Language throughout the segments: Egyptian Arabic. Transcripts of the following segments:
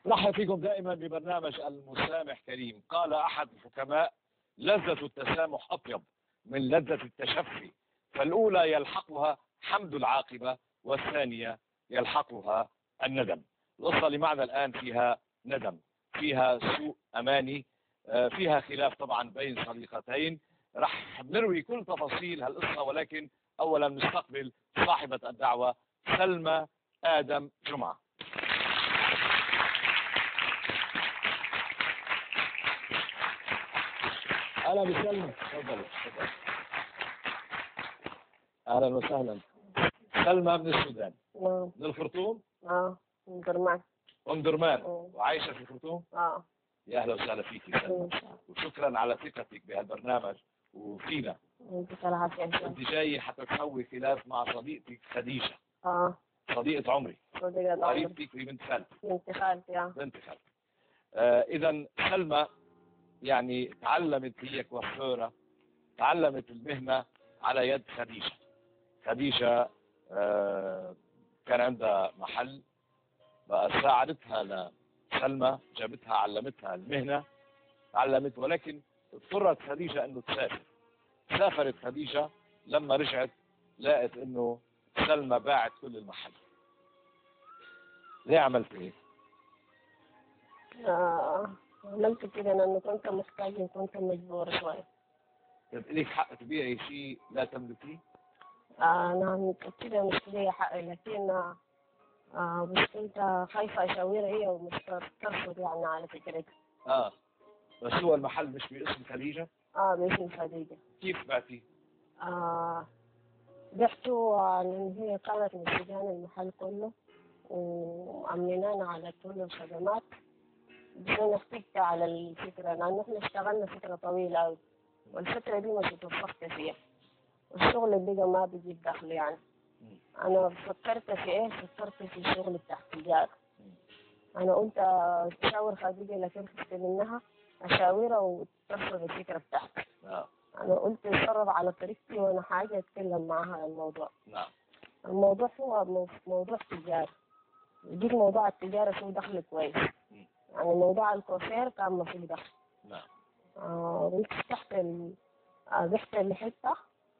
نحن فيكم دائما ببرنامج المسامح كريم قال أحد الحكماء لذة التسامح أطيب من لذة التشفي فالأولى يلحقها حمد العاقبة والثانية يلحقها الندم القصة اللي معنا الآن فيها ندم فيها سوء أماني آه، فيها خلاف طبعا بين صديقتين رح نروي كل تفاصيل هالقصة ولكن أولا نستقبل صاحبة الدعوة سلمى آدم جمعة أهلا بسلمى تفضل تفضل أهلا وسهلا سلمى من السودان نعم من الخرطوم اه من درمان أم درمان أوه. وعايشة في الخرطوم اه يا أهلا وسهلا فيك يا سلمى وشكرا على ثقتك بهالبرنامج وفينا يعطيك العافية إن شاء انت الله. جاي حتى تسوي خلاف مع صديقتك خديجة اه صديقة عمري صديقة العمر قريبتك وبنت خالتي بنت خالتي اه بنت خالتي آه اذا سلمى يعني تعلمت هي كوافيرة تعلمت المهنة على يد خديجة خديجة آه كان عندها محل بقى ساعدتها لسلمى جابتها علمتها المهنة تعلمت ولكن اضطرت خديجة انه تسافر سافرت خديجة لما رجعت لقت انه سلمى باعت كل المحل ليه عملت ايه؟ آه، عملت كده لأنه كنت محتاجة وكنت مجبورة شوية كانت لك حق تبيعي شيء لا تملكيه؟ آه نعم كده مش ليا حق لكن آه آه، بس كنت خايفة أشاورها هي ومش ترفض يعني على فكرتها اه بس هو المحل مش باسم خديجة اه باسم خديجة كيف بعتيه؟ آه بيحكوا عن إن هي كانت من سجان المحل كله وأمنانا على كل الخدمات بس أنا احتجت على الفكرة لأن إحنا اشتغلنا فترة طويلة أوي والفترة دي ما توفقت فيها والشغل بقى ما بيجيب دخل يعني مم. أنا فكرت في إيه؟ فكرت في الشغل بتاع التجارة أنا قلت أشاور خديجة لكن خفت منها أشاورها وترفض الفكرة بتاعتي اه أنا قلت اتصرف على طريقتي وأنا حاجة أتكلم معاها عن الموضوع نعم الموضوع هو مو- موضوع تجاري جيت موضوع التجارة فيه دخل كويس مم. يعني موضوع الكوفير كان ما فيه دخل نعم آه رحت تحت ال... آه، رحت لحتة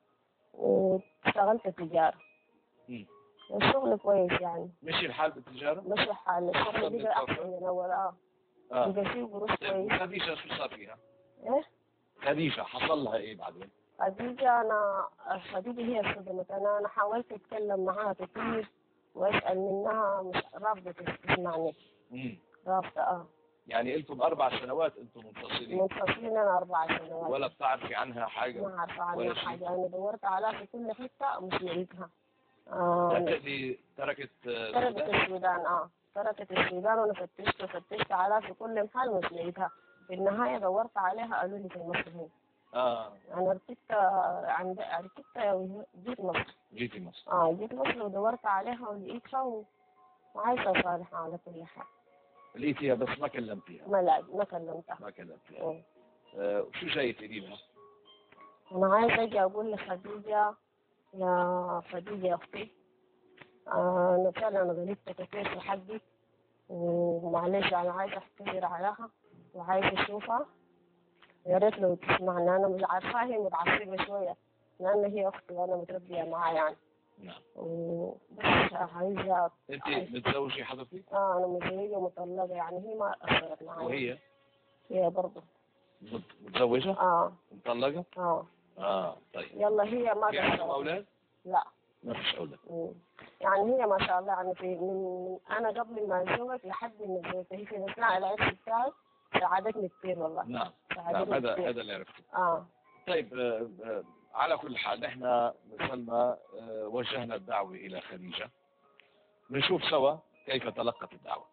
واشتغلت تجارة مم. والشغل كويس يعني مشي الحال بالتجارة؟ ماشي حال الشغل أحسن بقى من أحسن من أول آه اه بقى فيه قروش طيب كويس خديجة شو صار فيها؟ إيه خديجة حصل لها ايه بعدين؟ خديجة أنا خديجة هي صدمت أنا أنا حاولت أتكلم معاها كتير وأسأل منها مش رافضة تسمعني مم. رافضة آه يعني لكم اربع سنوات انتم منفصلين منفصلين أنا أربع سنوات ولا بتعرفي عنها حاجة؟ ما عارفة ولا عنها شيء؟ حاجة أنا دورت عليها في كل حتة مش لقيتها آه تعتقدي تركت آه، تركت السودان؟ السودان اه تركت السودان وانا فتشت وفتشت عليها في كل محل مش لقيتها في النهاية دورت عليها قالوا لي في مصر هنا اه انا ركبت عند ركبت جيت مصر جيتي مصر اه جيت مصر ودورت عليها ولقيتها و... وعايشة صالحة على كل حال لقيتيها بس ما كلمتيها ما لا ما كلمتها ما كلمتيها آه. آه شو جاي تقولي لها؟ انا عايزة اجي اقول لخديجة يا خديجة يا اختي آه، انا فعلا غلطت كتير في حقي ومعلش انا عايزة اعتذر عليها وعايزة اشوفها يا ريت لو تسمعني انا مش عارفاها هي متعصبة شوية لان هي اختي وانا متربية معاها يعني نعم وبس عايزة انت متزوجة حضرتك؟ اه انا متزوجة مطلقة يعني هي ما اثرت معايا وهي هي برضه مت- متزوجة؟ اه مطلقة؟ اه اه طيب يلا هي ما في عندهم تأثرت. اولاد؟ لا ما فيش اولاد مم. يعني هي ما شاء الله يعني في من من انا قبل ما اتزوج لحد ما اتزوجت هي في اثناء العيش بتاعي ساعدتني كثير والله نعم نعم ساعدتني هذا كثير هذا اللي عرفته اه طيب آه، آه، على كل حال نحن سلمى آه، وجهنا الدعوة إلى خديجة بنشوف سوا كيف تلقت الدعوة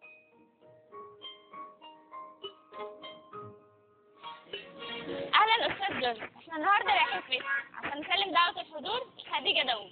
اهلا استاذ جورج احنا النهارده رايحين فين عشان نسلم دعوه الحضور خديجه داوود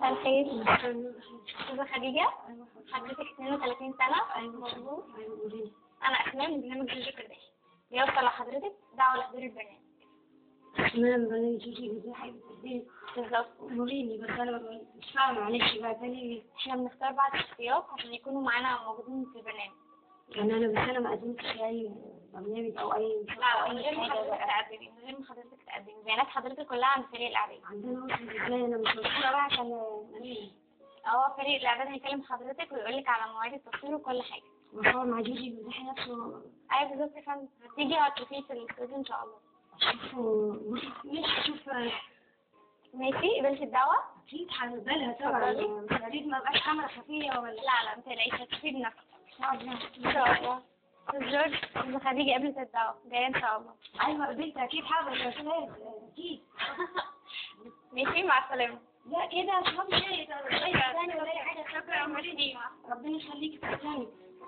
مساء الخير أستاذة خديجة حضرتك 32 سنة أيوة مظبوط أنا أسماء من برنامج جوجو كرداش بيوصل لحضرتك دعوة لحضور البرنامج تمام بني جوجي ازاي حبيبتي بالظبط قوليلي بس انا مش فاهمه معلش بقى تاني احنا بنختار بعض الشخصيات عشان يكونوا معانا موجودين في البرنامج يعني انا بس انا ما قدمتش اي برنامج او اي لا لا من اي غير ما حاجه حضرتك بقى تقدمي من غير ما حضرتك تقدمي بيانات حضرتك كلها عند فريق الإعداد عندنا وصل ازاي انا مش مشهوره بقى عشان ايه هو فريق الإعداد هيكلم حضرتك ويقول لك على مواعيد التصوير وكل حاجة بصور مع جوجي بيمدحي نفسه أيوة بالظبط يا فندم هتيجي وهتشوفيه في الاستوديو إن شاء الله اشوفه مش اشوف ماشي قبلت الدعوة؟ اكيد هنقبلها طبعا اتفضلي. بس يا ريت ما بقاش كاميرا خفيه ولا لا لا ما تقلقيش هتشوفيه بنفسك إن شاء الله أستاذ جورج أستاذة خديجة قبلت الدعوة جاية إن شاء الله ايوه قبلت اكيد حاضر يا استاذ اكيد ماشي مع السلامة لا كده اشرب شاي ثاني ولا اي حاجه شكرا ميرسي ربنا يخليك تسلمي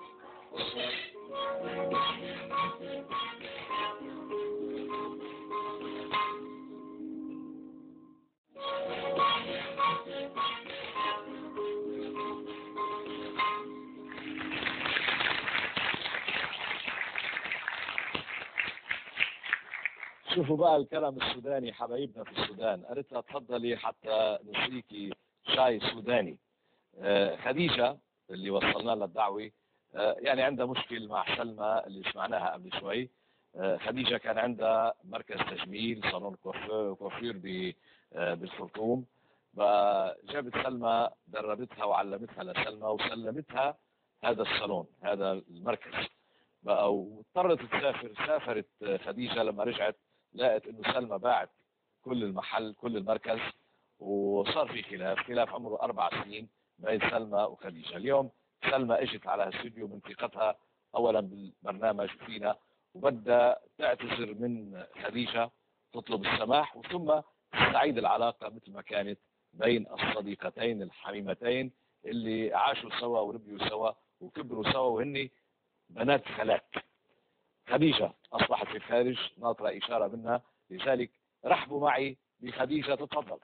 شوفوا بقى الكرم السوداني حبايبنا في السودان قالت لها تفضلي حتى نسقيكي شاي سوداني آه، خديجة اللي وصلنا لها الدعوة آه، يعني عندها مشكل مع سلمى اللي سمعناها قبل شوي آه، خديجة كان عندها مركز تجميل صالون كوافير كوافير ب- آه، بالخرطوم فجابت سلمى دربتها وعلمتها لسلمى وسلمتها هذا الصالون هذا المركز بقى واضطرت تسافر سافرت آه، خديجة لما رجعت لقت انه سلمى باعت كل المحل كل المركز وصار في خلاف خلاف عمره اربع سنين بين سلمى وخديجه اليوم سلمى اجت على الاستوديو من ثقتها اولا بالبرنامج فينا وبدها تعتذر من خديجه تطلب السماح وثم تستعيد العلاقه مثل ما كانت بين الصديقتين الحميمتين اللي عاشوا سوا وربيوا سوا وكبروا سوا وهن بنات خالات خديجة أصبحت في الخارج ناطرة إشارة منها لذلك رحبوا معي بخديجة تتفضل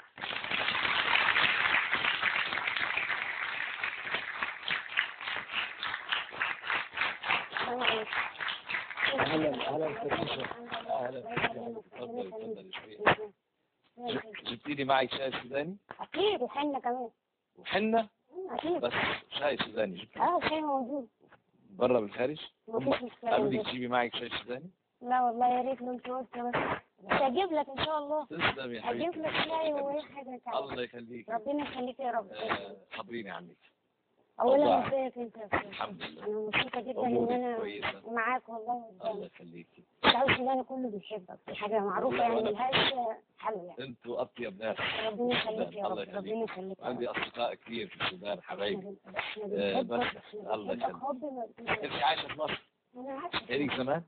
أهلا أهلا خديجة أهلا تفضل تفضل شوي جبتي لي معك شاي سوداني اكيد وحنا كمان وحنة اكيد بس شاي سوداني جبتي اه شيء موجود برا بالخارج مفيش مشكله قالوا لك تجيبي معك شاي سوداني لا والله يا ريت لو انت قلت بس بس اجيب لك ان شاء الله تسلم يا اجيب حبيبتي لك شاي واي حاجه تعمل الله يخليك ربنا يخليك يا رب آه، خبريني عنك اولا الله. ازيك انت يا أستاذ؟ الحمد لله انا مبسوطه جدا ان أمورك انا كويسة معاك والله الله يخليكي الشعب السوداني كله بيحبك دي حاجه معروفه يعني وأنا- ملهاش حل يعني انتوا اطيب ناس ربنا يخليك يا رب الله يخليك. ربنا يخليك يا عندي رب اصدقاء كثير في السودان حبايبي احنا آه، بنحبك بس احنا الله بنحبك يخليك. حب ما انت عايشه في مصر انا عارفه ليك زمان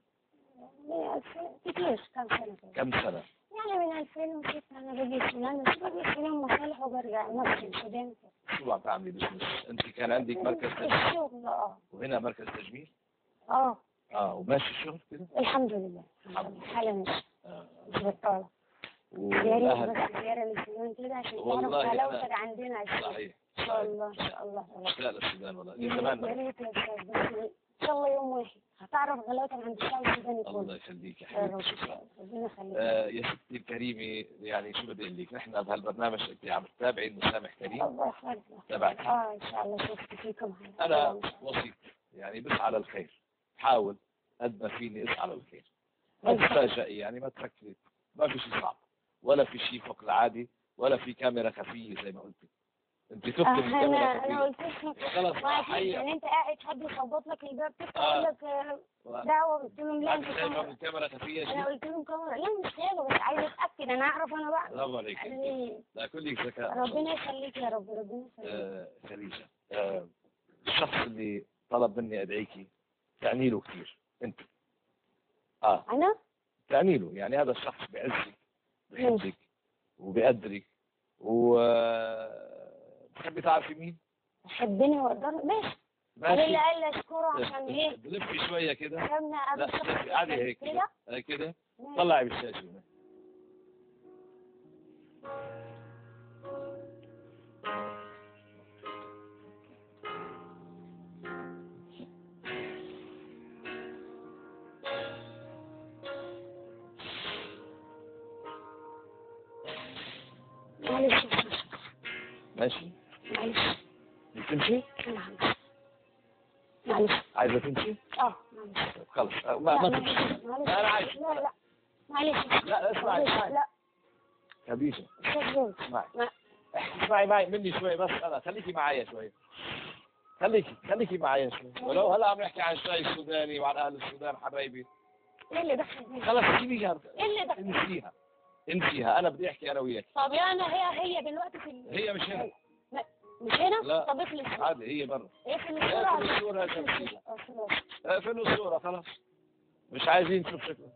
كتير كم سنه كده كم سنه يعني من 2006 انا باجي السودان بس باجي السودان مصالح وبرجع نفس السودان شو عم تعملي بزنس انت كان عندك مركز تجميل الشغل اه وهنا مركز تجميل اه اه وماشي الشغل كده الحمد لله الحمد لله حاله مش آه. مش بطاله يا ريت والاهل بس زياره للسودان كده عشان والله تعرف أنا- حلاوتك عندنا عشان صحيح ان شاء الله ان شاء الله مشتاق للسودان والله يا لي زمان ريت ما يا ريت يا استاذ بس ان شاء الله يوم واحد هتعرف غلاوتك عند الشعب السوداني الله كله يخليك يا يا رب حبيبتي شكرا ربنا يخليك آه يا ستي الكريمه يعني شو بدي اقول لك نحن بهالبرنامج انت عم تتابعي المسامح كريم الله يحفظك تبعك. اه ان شاء الله شفت فيكم انا وسيط يعني بسعى للخير حاول قد ما فيني اسعى للخير ما تتفاجئي يعني ما تفكري ما في شيء صعب ولا في شيء فوق العادي ولا في كاميرا خفيه زي ما قلتي انت تكتب انا الكاميرا انا خفيه قلت لك خلاص ما حقيقة. يعني انت قاعد حد يخبط لك الباب تفتح آه. يقول لك آه، دعوه قلت لهم لا انت انت شايفه كاميرا الكاميرا خفيه انا شيء قلت لهم كاميرا لا مش شايفه بس عايزه اتاكد انا اعرف انا بقى برافو عليك قال لي لا كلك ذكاء ربنا يخليك يا رب ربنا يخليك آه، خديجه آه، الشخص اللي طلب مني ادعيكي تعني له كثير انت اه انا تعني له يعني هذا الشخص بيعزك بيحبك وبيقدرك و بتحبي تعرفي مين؟ حبني وقدرني ماشي قال لي ماشي قال لي اشكره عشان ايه بلفي شويه كده خدنا قبل لا شخص لفي عادي هيك كده كده هي كده ماشي. طلعي بالشاشه هنا. معلش ماشي معلش بتمشي معلش معلش عايزه تمشي اه معلش طيب خلص أه، ما ما لا، تمشي معلش معلش لا، أنا عايز. لا لا معلش لا اسمعي معلش اسمعي لا خديجه استاذ زين اسمعي ما- اسمعي معي مني شوي بس انا خليكي معايا شوي خليكي خليكي معايا شوي ولو هلا عم نحكي عن الشاي السوداني وعن اهل السودان حبايبي ايه اللي دخل فيه؟ خلص سيبيها ايه اللي دخل انسيها انسيها انا بدي احكي انا وياك طب يعني هي هي دلوقتي في ال- هي مش هنا مش هنا؟ لا. طب اقفل الصورة عادي هي برا اقفل اقفل الصورة الصورة يا عشان- شمسية. آه، خلاص. اقفلوا الصورة خلاص مش عايزين نشوف شكله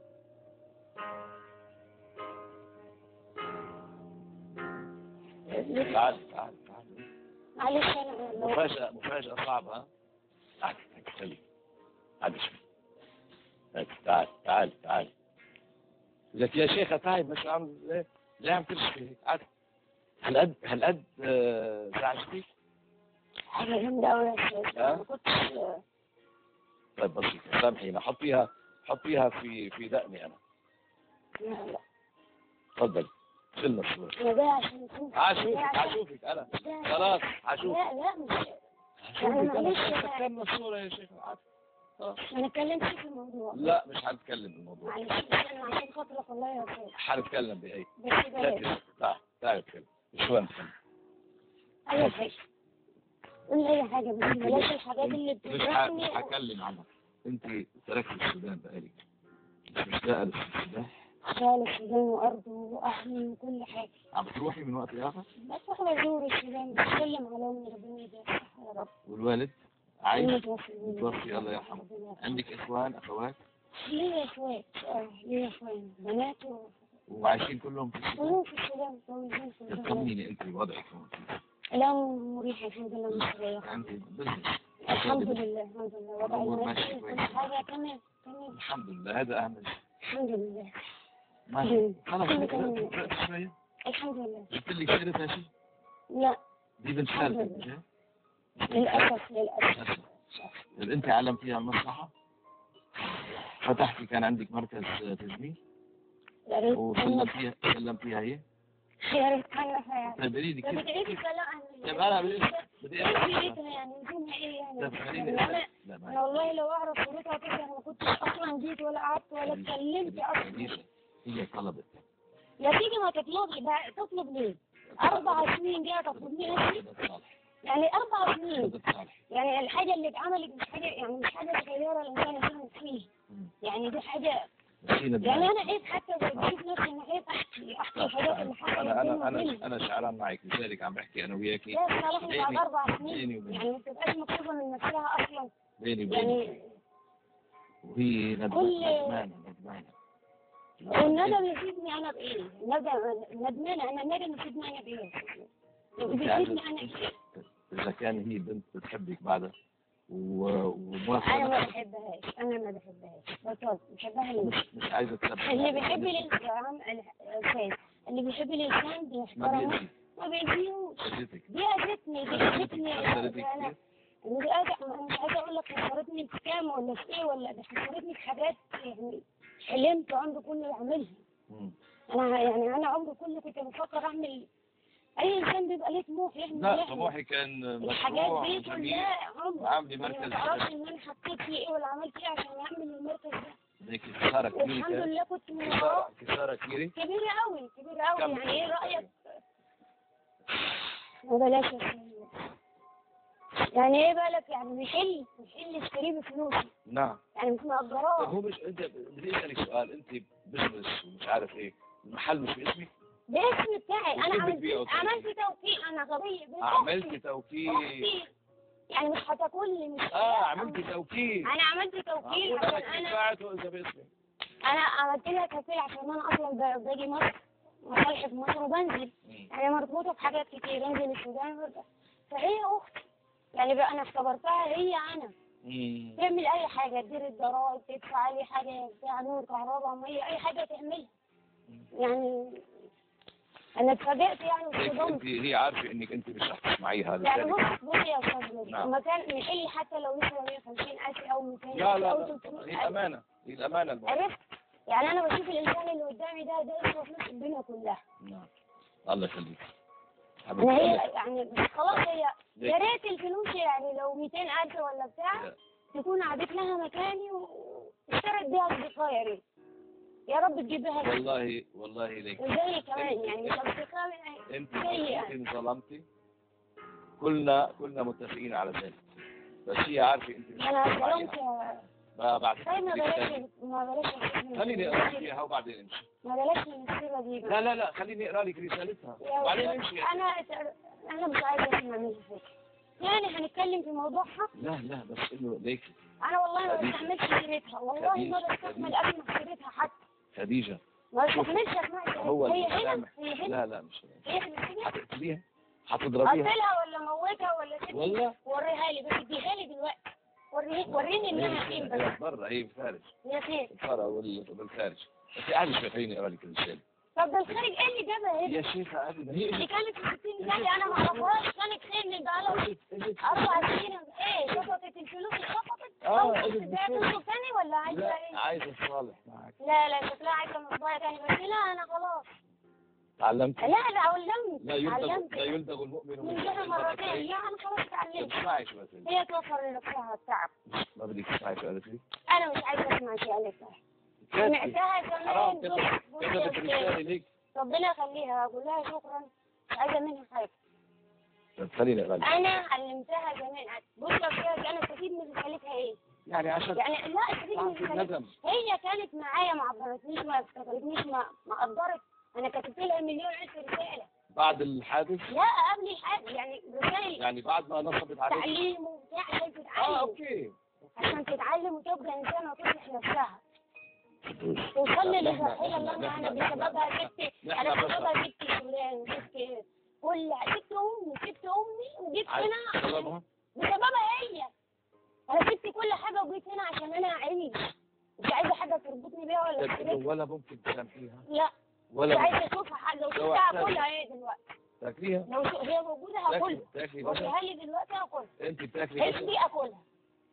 تعال تعال تعال معلش انا لو مفاجأة مفاجأة صعبة ها تعال تعال خليك تعال شوي هيك، تعال تعال تعال لك يا شيخة تعال مش عم ليه ليه عم ترشفي هيك تعال هالقد هالقد آه، زعجتك حاجة جامدة أوي يا أستاذ ها؟ ما كنتش طيب بسيطة سامحينا حطيها حطيها في في دقني أنا لا لا تفضل شلنا الصورة أنا جاي عشان أشوف عاشوفك جاي عشان- عاشوفك أنا جاي- خلاص عاشوفك لا لا مش عاشوفك يعني أنا معلش مش يا- سكرنا الصورة يا شيخ خلاص. ما نتكلمش في الموضوع لا مش حنتكلم بالموضوع معلش بس أنا عشان خاطرك والله يا أستاذ حنتكلم بأي بس لا بلاش تسكت. تعال تعال نتكلم شو نتكلم أي حاجة قول لي أي حاجة بس بلاش الحاجات اللي مش ح- بتجرحني مش حكلم عنها انت تركت السودان بقالك مش مشتاقة للسودان شغال السودان وأرضه وأهلي وكل حاجة عم بتروحي من وقت لآخر بس أنا بزور السودان بسلم على أمي ربنا يديها الصحة يا رب والوالد عايش متوفي متوفي الله يرحمه عندك إخوان أخوات ليا اخوات اه ليا اخوات بنات و- وعايشين كلهم في السودان كلهم في السودان متجوزين في السودان طمنيني انت وضعك هون لا مريح الحمد لله مستريح عندي بزنس الحمد لله الحمد لله وضعي الأمور ماشي ماشية كل كويس. حاجة تمام تمام الحمد لله هذا أهم شيء الحمد لله ماشي خلاص كله هيك تمام. رقت شوية الحمد لله جبت لك سيرتها شيء لا دي بنت خالتك مش هيك؟ للأسف للأسف للأسف. طيب انت علمتيها المصلحة فتحتي كان عندك مركز تجميل يا ريت وسلمتيها سلمتيها هي يا ريت كان فيها طيب قولي لي طب كيف بتعيدي كيف- كلام طيب انا بدي بدي ايه أسأل. فايدتها يعني نجومها ايه يعني طيب خليني يعني انا أسأل. لا ما انا والله لو اعرف صورتها كده انا ما كنتش اصلا جيت ولا قعدت ولا اتكلمت اصلا خديجة، هي طلبت يا سيدي ما تطلبي بقى تطلب ليه؟ أربع سنين جاية تطلبني نفسي خدت صالح يعني أربع سنين خدت صالح يعني الحاجة اللي اتعملت مش حاجة يعني مش حاجة صغيرة الإنسان يفهم فيه يعني دي حاجة بس هي ندمانة. يعني أنا عيب حتى بشوف نفسي إن عيب أحكي أحكي الحاجات اللي حصلت انا بيني انا انا وبينها انا شعران معك لذلك عم بحكي انا وياكي يا صالحني بعد بيني- أربع بيني سنين وبينك. يعني ما بتبقاش مكتوبة من نفسها أصلا بيني وبينك يعني وهي ندمانة كل- ندمانة ندمانة والندم يفيدني أنا بإيه؟ الندم ندمانة أنا الندم يفيدني أنا بإيه؟ أنت يفيدني عايزة- أنا بإيه؟ اذا كان هي بنت بتحبك بعدها و- وموافقة أنا ما نفسك، بحبهاش أنا ما بحبهاش بطلت بحبها ليه؟ مش مش عايزة تسبح اللي بيحب الإنسان الأساس اللي بيحب الإنسان ما بيحترمه بيأذي ما بيأذيهوش أذيتك دي أذتني دي أذتني خسرتك أنا كتير أنا دي أذى أنا مش عايزة أقول لك خسرتني في كام ولا في إيه ولا ده خسرتني في حاجات يعني حلمت عمري كله أعملها مم. أنا يعني أنا عمري كله كنت بفكر أعمل أي إنسان بيبقى ليه طموح يحلم لا يحلم. طموحي كان الحاجات مشروع دي جميل كلها عمري وعاملي أنا مركز ما تعرفش إن أنا حطيت فيه إيه ولا عملت إيه عشان أعمل المركز ده هيك خسارة كبيرة والحمد كانت لله كنت من وراه خسارة خسارة كبيرة كبيرة أوي كبيرة أوي كم؟ يعني إيه رأيك؟ وبلاش يا سيدي. يعني إيه بالك يعني محل محل اشتريه بفلوسي نعم يعني مش طيب مأجراه هو مش انت بدي اسالك سؤال انت بزنس ومش عارف ايه المحل مش باسمك باسم بتاعي أنا وكيف عملت بتبيعه طيب؟ عملت توكيل أنا غبية باسم عملت أختي. توكيل أختي. يعني مش هتاكلني مش اه عملت توكيل أنا عملت توكيل معقول عشان انا أنا بعته اذا باسمك أنا عملت لها توكيل عشان أنا أصلا ب- باجي مصر مصالح في مصر وبنزل يعني مربوطة بحاجات كتير انزل السودان وارجع فهي اختي يعني بقى انا اختبرتها هي انا مم. تعمل اي حاجة تدير الضرايب تدفع اي حاجة بتاع نور كهرباء مية اي حاجة تعملها يعني انا اتفاجئت يعني هيك واتصدمت انت هي عارفه انك انت مش رح تسمعيها يعني لذلك بص بص يا استاذ نور نعم. لما كان محلي حتى لو يسوى 150 الف او 200 لا لا او لا 300 هي الف الامانه هي الامانه الموضوع. عرفت يعني انا بشوف الانسان اللي قدامي ده ده يسوى فلوس الدنيا كلها نعم الله يخليك انا هي حبيبتي يعني بس خلاص هي ليه؟ يا ريت الفلوس يعني لو 200000 ولا بتاع لا. تكون عادت لها مكاني واشترت بيها اصدقاء يا ريت يا رب تجيبها لي. والله والله ليك وزي كمان يعني مش اصدقاء يعني انت زي يعني. انت ظلمتي كلنا كلنا متفقين على ذلك بس هي عارفه انت مش انا متفق ظلمت عليها. ما بعد طيب ما بلاش ما بلاش خليني اقرا لك اياها وبعدين امشي ما بلاش من السيرة دي بقى. لا لا لا خليني اقرا لك رسالتها يا وبعدين ولد، امشي انا انا مش عايزه اسمع منها فكره يعني هنتكلم في موضوعها لا لا بس انه ليك انا والله ما خديجة. بستحملش سيرتها والله ما خديجة. بستحمل اسمع سيرتها حتى خديجه ما بستحملش اسمع هو سيرتها هي هنا المسامح. هي هنا لا لا مش هي في السجن هتقتليها هتضربيها قتلها ولا موتها ولا سيبها والله وريها لي بس اديها لي دلوقتي وريني وريني انها فين بس هي برا هي بالخارج هي فين الفرع وال- بالخارج بس عادي شوي خليني اقرا لك الرساله طب ده الخارج ايه اللي جابها هنا يا شيخة عادي ما هي اللي كانت في 60 جنيه انا ما اعرفهاش كانت فين اللي بقى لها اربع سنين ايه شفطت الفلوس اتشفطت آه، او قلت ده بالفعل. تنصب تاني ولا عايزه لا ايه عايزة تصالح معك لا لا شكلها عايزه مصباح تاني بس لا انا خلاص تعلمت لا لا علمت لا يلدغ علمت لا يلدغ المؤمن من من غير مرتين مرتين لا انا خلاص اتعلمت اسمعي شو بس هي توفر لنفسها التعب ما بدك تسمعي شو قالت لي انا مش عايزه اسمع شيء قالتها كاتبة. سمعتها حرام زمان كتبت بص- بص يا كتبت أستاذ. رسالة ليك ربنا يخليها اقول لها شكرا مش عايزه منها حاجه طب خليني اقرا لك. انا علمتها زمان بص يا استاذ انا استفيد من رسالتها ايه يعني عشان يعني لا استفيد من تعرفي رسالتها الندم هي كانت معايا ما عبرتنيش ما افتكرتنيش ما ما قدرت انا كتبت لها مليون الف رساله بعد الحادث لا قبل الحاجه يعني رسائل يعني بعد ما نصبت عليك تعليم وبتاع عشان اه تتعلم اوكي عشان تتعلم وتبقى انسانه وتصلح نفسها نحن- توصل لي نحن- للرحيله اللي نحن- انا نحن- بسببها جبت نحن انا بشر. بسببها جبت فلان جبت كل جبت امي جبت امي وجيت عايز هنا عشان- سببها بسببها هي انا سبت كل حاجه وجيت هنا عشان انا اعيش مش عايزه حاجه تربطني بيها ولا لكن تشتركني ولا ممكن تسامحيها لا مش ولا عايزه اشوفها حاجه لو لو شفتها احتاج. هاكلها ايه دلوقتي تاكليها لو شو- هي موجوده هاكلها تاكلي تاكلي بس وريها لي دلوقتي هاكلها انت بتاكلي هي بس دي اكلها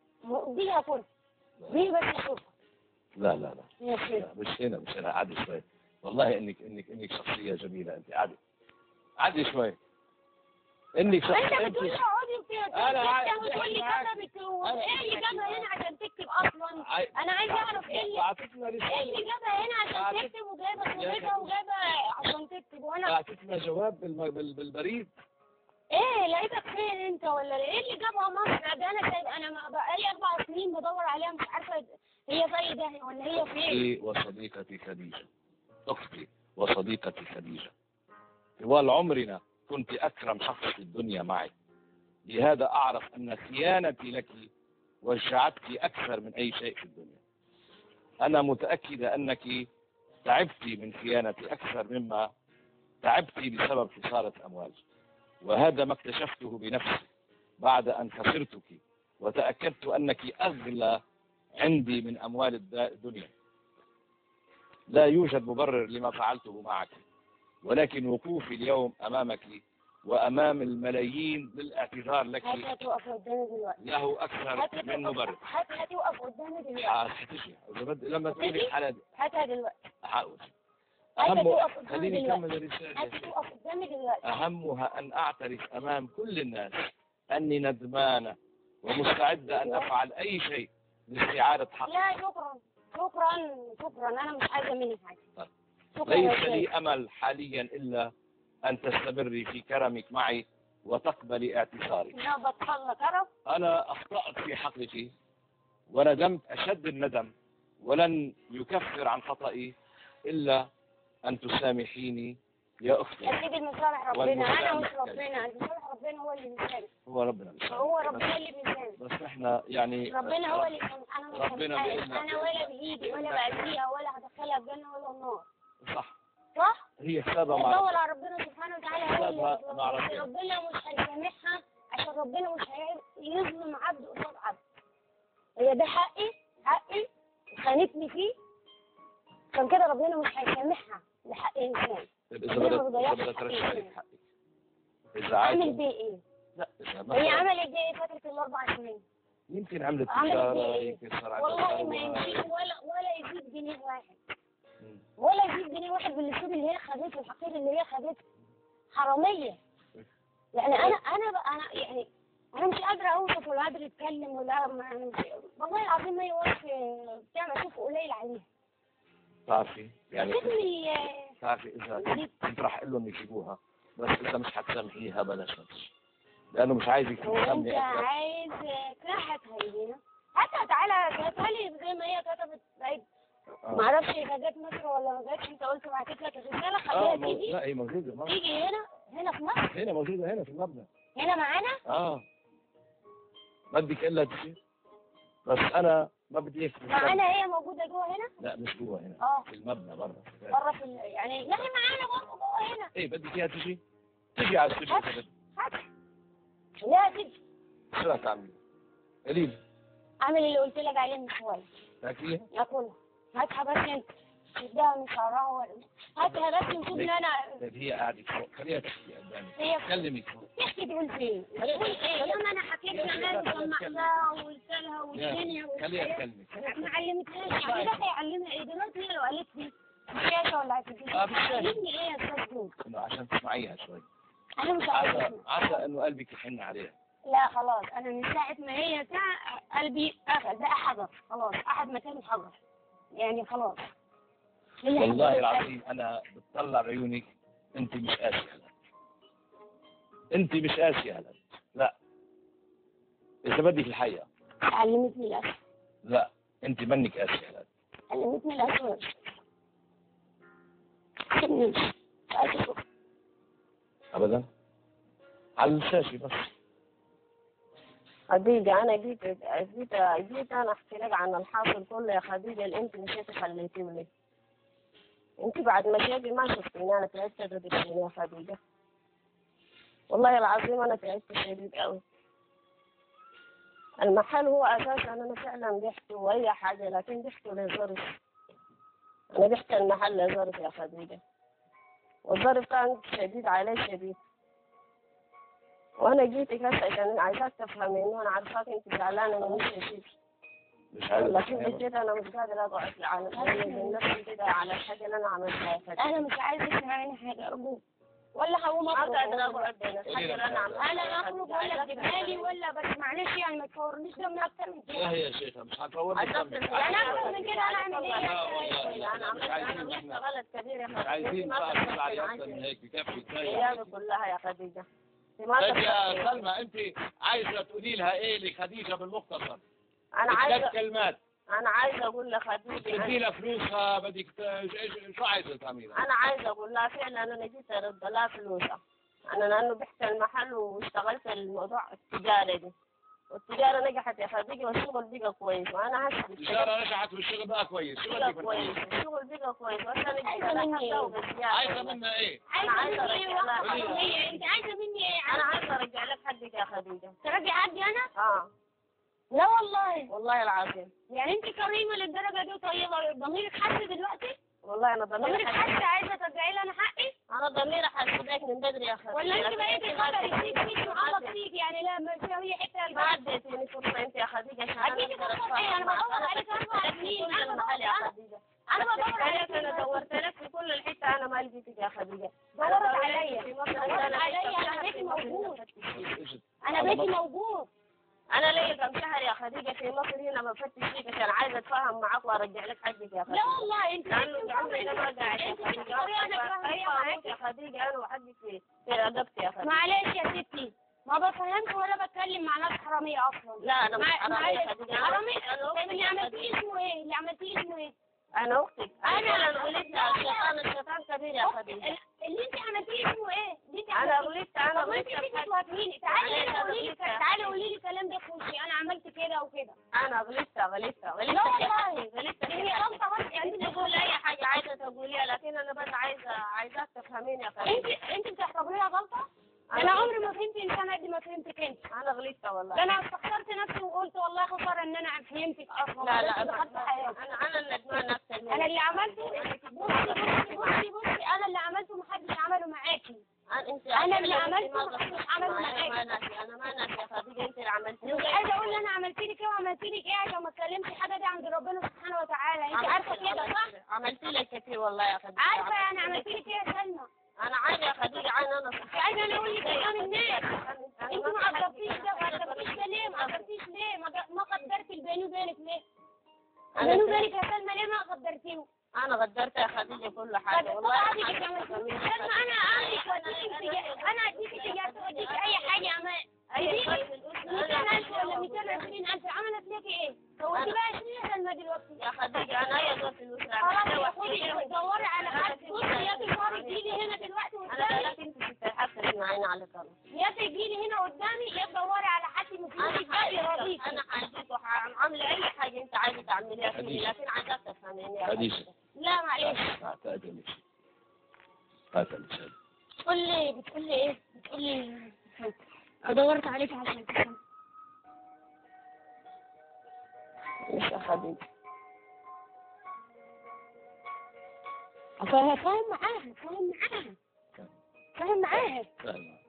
دي هاكلها دي بس اشوفها لا لا لا يا سيدي لا، مش هنا مش هنا عادي شوي والله انك انك انك شخصيه جميله انت عادي عادي شوي انك انت شخصيه بتقول لي انت اقعدي وبتكتب أنا عايز وتقول لي معاك. كتبت وايه اللي جابها هنا عشان تكتب اصلا عاي- انا عايزه اعرف ايه اللي بعتتنا ايه اللي رساله جابها هنا عشان بعتت- تكتب وجايبه يا صورتها وجايبه عشان تكتب وانا بعتتنا جواب بالم- بال- بالبريد ايه لقيتك فين انت ولا ايه اللي جابها مصر ده انا سايب انا ما- بقالي اربع سنين بدور عليها مش عارفه هي في ده ولا هي فين اختي وصديقتي خديجه اختي وصديقتي خديجه طوال عمرنا كنت اكرم شخص في الدنيا معي لهذا اعرف ان خيانتي لك وجعتك اكثر من اي شيء في الدنيا انا متاكده انك تعبت من خيانتي اكثر مما تعبت بسبب خساره اموال وهذا ما اكتشفته بنفسي بعد ان خسرتك وتاكدت انك اغلى عندي من أموال الد- الدنيا لا يوجد مبرر لما فعلته معك ولكن وقوفي اليوم أمامك وأمام الملايين للاعتذار لك هات هتوقف قدامي دلوقتي له أكثر هات من مبرر هات هتوقف قدامي دلوقتي حتشي إذا بد- لما تقولي الحالة دي هاتها دلوقتي حقول هات أهم هتوقف قدامي خليني دلوقتي أكمل الرسالة هات هتوقف قدامي دلوقتي أهمها أن أعترف أمام كل الناس أني ندمانة ومستعدة أن أفعل أي شيء لاستعادة حقي لا شكرا شكرا شكرا انا مش عايزه منك حاجه طيب. شكرا يا ليس سيدي. لي أمل حاليا إلا أن تستمري في كرمك معي وتقبلي اعتذاري انا بتخلى كرم أنا أخطأت في حقك وندمت أشد الندم ولن يكفر عن خطئي إلا أن تسامحيني يا أختي يا سيدي المصالح ربنا والمسامح انا مش كيف؟ ربنا المصالح ربنا هو اللي بيسامح هو ربنا بيسامح. هو بس- ربنا اللي بيسامح بس احنا يعني ربنا هو اللي بيسامح انا مش ربنا همسحها. بإذنه. انا ولا بايدي ولا باذيها ولا هدخلها الجنه ولا النار صح صح؟ هي حسابها مع ندور على ربنا سبحانه وتعالى هو اللي حسابها مع يظلم. ربنا. ربنا مش هيسامحها عشان ربنا مش هيظلم عبد قصاد عبد هي ده حقي حقي خانتني فيه عشان كده ربنا مش هيسامحها لحق انسان طيب إذا ربنا بدأت ما إذا ضيعش بدأت حقك. ترجعي حقك إذا عامل عايزة بيه ايه؟ لا إذا هي مثلا عملت بيه ايه فترة الاربع سنين؟ يمكن عملت عملت تجارة إيه؟ يمكن صار والله عندها ما ثروة. يمشي ولا ولا يزيد جنيه واحد مم. ولا يزيد جنيه واحد بالاسلوب اللي هي خدته الحقير اللي هي خدته حراميه يعني انا انا ب- انا يعني انا مش قادره اوصف ولا قادره اتكلم ولا ما والله العظيم ما يوصف بتاع بشوفه قليل عليها تعرفي يعني سيبني تعرفي اذا كنت كنت راح اقول لهم يجيبوها بس اذا مش حتسامحيها بلاش نفسي لانه مش عايزك وانت تفهمني اكثر عايز كراحتها هيجينا حتى تعالى هاتها لي زي ما هي كتبت بعيد آه. ما اعرفش اذا جت مصر ولا ما جاتش انت قلت بعتت لك الرساله اه خليها مو... تيجي لا هي موجوده ما. تيجي هنا هنا في مصر هنا موجوده هنا في المبنى هنا معانا اه بدك الا تجي بس انا ما بدي اياك تفهمي. معانا هي موجوده جوه هنا لا مش جوا هنا اه في المبنى برا بره في ال- يعني لا هي معانا برضه جوه هنا ايه بدك اياها تجي تجي على السجن هات. هات لا تيجي شو بدك تعملي؟ قليل اعمل اللي قلت لك عليه من شويه تاكليها ياكلها هاتها بس انت شدها من شعرها ولا هاتها بس وشوف ان انا طيب هي قاعده فوق خليها تحكي قدامي هي كلمي فوق تحكي تقول فين تقول ايه لما انا حكيت لها وسمعتها وقلت لها والدنيا خليها والحياة تكلمي ما علمتهاش يعني ده هيعلمها ايه دلوقتي هي لو قالت لي في الشاشه ولا في آه، في الشاشة. علمني ايه يا استاذ دود انه عشان تسمعيها شوي انا مش عسى عارفه عسى انه قلبك يحن عليها لا خلاص انا من ساعه ما هي بتاع قلبي اخذ بقى حجر خلاص قعد مكانه حجر يعني خلاص هي والله حجر. العظيم انا بتطلع بعيونك انت مش قاسيه هلا انت مش قاسيه هلا لا اذا بدك الحقيقه علمتني الاسد لا انت منك قاسيه هلا علمتني الاسد سيبني مش عايزة أشوف. ابدا على الشاشه بس خديجة أنا جيت جيت جيت أنا أحكي لك عن الحاصل كله يا خديجة اللي أنت مشيتي خليتيه لي أنت بعد ما جيتي ما شفتيني أنا تعبت غدرتيني يا خديجة والله العظيم أنا تعبت شديد أوي المحل هو أساسا أنا فعلا بحكي وأي حاجة لكن بحكي لظرف أنا بحكي المحل لظرف يا خديجة والظرف كان شديد علي شديد وانا جيتك هسه عشان عايزاك تفهمي انه انا عارفاك انت زعلانه من مش شيء مش عايز لكن بجد انا مش قادره اقعد على من نفسي كده على الحاجه اللي انا عملتها يا فتى انا مش عايزه تسمع مني حاجه ارجوك ولا هقوم ما قادره اقعد بين الحاجه اللي انا عملتها انا اخرج ولا تجيبها لي ولا بس معلش يعني ما تفورنيش دم اكتر من كده لا هي يا شيخة مش هتطور يعني اكتر من كده انا اعمل ايه انا مش عايزين عملت احنا غلط كبير يا مش عايزين بقى تطلعي اكثر من هيك بكفي كفايه الايام كلها يا خديجه ما طيب يا تفكري. سلمى انت عايزه تقولي لها ايه لخديجه بالمختصر انا عايزه ثلاث كلمات انا عايزه اقول لخديجه تدي لها فلوسها بدك ت- إيش- شو عايزه تعملي انا عايزه اقول لها فعلا انا جيت ارد لها فلوسها انا لانه بحت المحل واشتغلت الموضوع التجاره دي والتجاره نجحت يا خديجه والشغل بقى كويس وانا هسه الإشارة نجحت والشغل بقى كويس شو بقى بدك كويس منها؟ الشغل بقى كويس بس انا جيت عايزة انا مني هسه وبزيادة عايزة والله. منها ايه؟ أنا عايزة عايزة مني ايه أرجع لها واحدة خديجة. حرامية انت عايزة مني ايه انا عايزه ارجع لك حقك يا خديجه ترجع عندي انا اه لا والله والله العظيم يعني انت كريمة للدرجة دي وطيبة ضميرك حس دلوقتي والله انا ضميري ضميرك حاسس حس عايزة ترجعي لي انا حقي انا ضميري حاسس بيك من بدري يا خديجه ولا انت لكن بقيتي ما خطر فيك اديتيني فيك فرصة. وغلط فيك يعني لا مش هي حتة ما اديتيني فرصه انت يا خديجه عشان أنا أديكي أقدر فرصة إيه؟ أنا أتفاهم بدور معك. عليك أربع أنا سنين. في كل أنا المحل يا بدور- خديجه انا بس بدور عليك انا دورت لك في كل الحته انا ما لقيتك يا خديجه دورت أنا دورت عليا. في مصر دورت أنا عليا. لقيت أنا شهر بيتي في مصر موجود. ما فتشتيش. انا بيتي موجود انا ليا كم شهر يا خديجه في مصر هنا ما فتش فيك عشان عايزه اتفاهم معاك وارجع لك حقك يا خديجه لا والله انت لانه عمري ده ما قاعد يا انت خديجه بتختاري انا كراهية معاك يا خديجه انا وحقك في في رقبتي يا خديجه معلش يا ستي ما بفهمش ولا بتكلم مع ناس حرامية اصلا لا انا مش مع- حرامية يا معلش. خديجه حرامية انا طيب اللي اختك يا عملتيه خديجه اسمه ايه اللي عملتيه اسمه ايه انا اختك أنا- انا اللي غلطت الشيطان الشيطان كبير يا خديجه اللي انت عملتيه اسمه ايه اللي انت انا عملتيه غلطت انا طب انت غلطت ليه بحاجة. بتواجهيني تعالي معلش هنا أنا قولي لي غلطت يا تعالي قولي لي الكلام ده في وشي انا عملت كده وكده انا غلطت غلطت غلطت لا والله. غلطت هي غلطة بس انت تقول اي حاجه عايزه تقوليها لكن انا بس عايزه عايزاك تفهميني يا انت خديجه انت بتعتبريها غلطة ده انا عمري ما فهمت انسان قد ما فهمتك انت انا غلطت والله ده انا استخسرت نفسي وقلت والله خسارة ان انا فهمتك اصلا لا لا بس دخلت حياتي انا انا الندمان اكثر منك انا اللي عملته بصي بصي بصي بصي انا اللي عملته محدش عمله معاكي انا انت أنا اللي عملت عملته ما محدش غلطت. عمله انا ما معاك. ناسي انا ما ناسي يا خديجه انت اللي عملتي مش عايزه اقول انا عملت لك ايه وعملت لك ايه عشان ما اتكلمش حاجه دي عند ربنا سبحانه وتعالى انت عارفه كده صح عملت لك كتير والله يا خديجه عارفه يعني عملت لك ايه يا سلمى انا عارفه يا خديجه عين انا عايزة انا اقول لك قدام الناس انت ما قدرتيش ده ما قدرتيش ده ليه ما قدرتيش ليه ما ق- ما قدرت البيني وبينك ليه البيني وبينك يا سلمى ليه ما قدرتيه انا غدرت يا خديجة كل حاجة والله طب هذه سلمى انا اعطيك واديك انتجا- انا اديك تجارة واديك اي حاجة اما اديك 200000 ولا 220000 عملت لك ايه؟ سويتي بقى شنو يا سلمى دلوقتي؟ يا خديجة انا هي دول فلوس خلاص يا خدي دوري على حد بصي يا تجاري تجيلي هنا دلوقتي انا قدامي قالت انت تستحق تسمعيني على كلام يا تجيلي هنا قدامي يا تدوري على حد من فلوسك انا ده يراضيك حاجتك انا حاجتك وعامله اي حاجه انت عايزه تعمليها فيني خديجة. لكن عايزاك تفهميني يا خديجة. خديجة. لا معلش تعتقد قاتل شيء بتقول لي بتقول لي ايه بتقول لي دورت عليك عشان تفهم مش يا خديجة فاهم فاهم معاها فاهم معاها فاهم معاها فاهم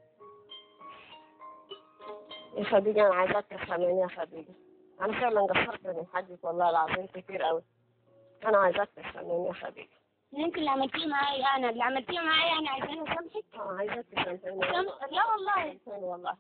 يا خديجة انا عايزاك تفهميني يا خديجة انا فعلا قصرت من حدك والله العظيم كتير قوي انا عايزاك تفهميني يا خديجة يمكن اللي عملتيه معايا انا اللي عملتيه معايا انا عايزاني اسامحك اه عايزاك تفهميني سام- لا والله والله والله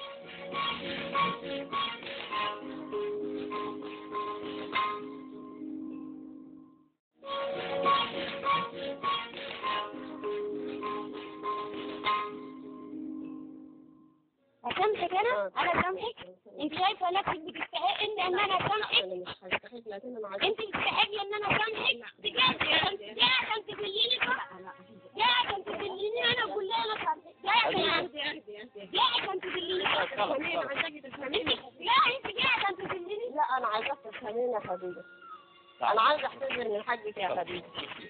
اسامحك انا انا اسامحك انت شايفه نفسك بتستحق ان ان انا اسامحك انا مش هستحق لكن انا عايزاك انت بتستحقي ان انا اسامحك بجد جاي عشان تذليني صح جاي عشان تذليني انا اقول لها انا صح جاي عشان جاي عشان تذليني صح تفهميني عايزاك تفهميني لا انت جاي عشان تذليني لا انا عايزاك تفهميني يا خديجة انا عايزة اعتذر من حقك يا خديجة